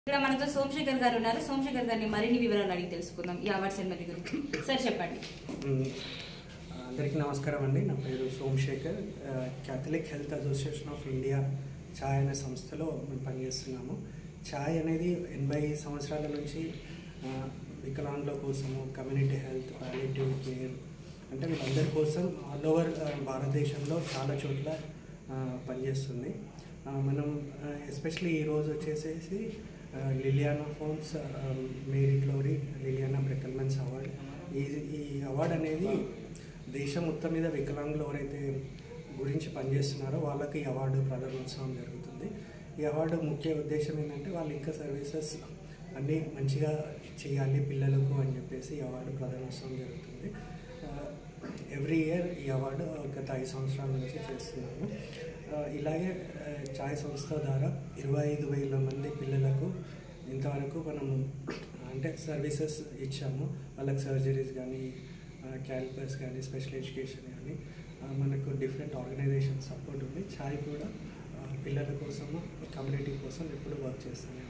ఇక్కడ మనతో సోమశేఖర్ గారు ఉన్నారు సోమశేఖర్ గారిని మరిన్ని వివరాలు అడిగి తెలుసుకుందాం ఈ అవార్డ్ సెరమనీ గురించి సార్ చెప్పండి మ్మ్. అందరికీ నమస్కారం అండి నా పేరు సోమశేఖర్ ఆ, Catholic health association of India CHAI అనే సంస్థలో మేము పనిచేస్తున్నాము ఛాయ్ అనేది ఎనభై సంవత్సరాల నుంచి ఆ, వికలాంగుల కోసము కమ్యూనిటీ హెల్త్ పాలిటివ్ కేర్ అంటే వీళ్ళందరి కోసం ఆల్ ఓవర్ భారతదేశంలో చాలా చోట్ల ఆ, పనిచేస్తుంది ఆ, మనం ఎస్పెషలీ ఈరోజు వచ్చేసేసి ఆ, లిలియానా ఫోన్స్ ఆ, Mary Glowrey Liliane Brekelmans award ఈ ఈ అవార్డ్ అనేది దేశం మొత్తం మీద వికలాంగులు ఎవరైతే గురించి పనిచేస్తున్నారో వాళ్ళకి ఈ అవార్డు ప్రధానోత్సవం జరుగుతుంది ఈ అవార్డు ముఖ్య ఉద్దేశం ఏంటంటే వాళ్ళు ఇంకా సర్వీసెస్ అన్నీ మంచిగా చేయాలి పిల్లలకు అని చెప్పేసి ఈ అవార్డు ప్రధానోత్సవం జరుగుతుంది ఎవ్రీ ఇయర్ ఈ అవార్డు గత ఐదు సంవత్సరాల నుంచి చేస్తున్నాము ఆ, ఇలాగే ఆ, ఛాయ్ సంస్థ ద్వారా ఇరవై ఐదు వేల మంది పిల్లలకు ఇంతవరకు మనం అంటే సర్వీసెస్ ఇచ్చాము వాళ్ళకి సర్జరీస్ కానీ క్యాలిపర్స్ కానీ స్పెషల్ ఎడ్యుకేషన్ కానీ ఆ, మనకు డిఫరెంట్ ఆర్గనైజేషన్ సపోర్ట్ ఉంది ఛాయ్ కూడా ఆ, పిల్లల కోసము కమ్యూనిటీ కోసం ఎప్పుడు వర్క్ చేస్తాను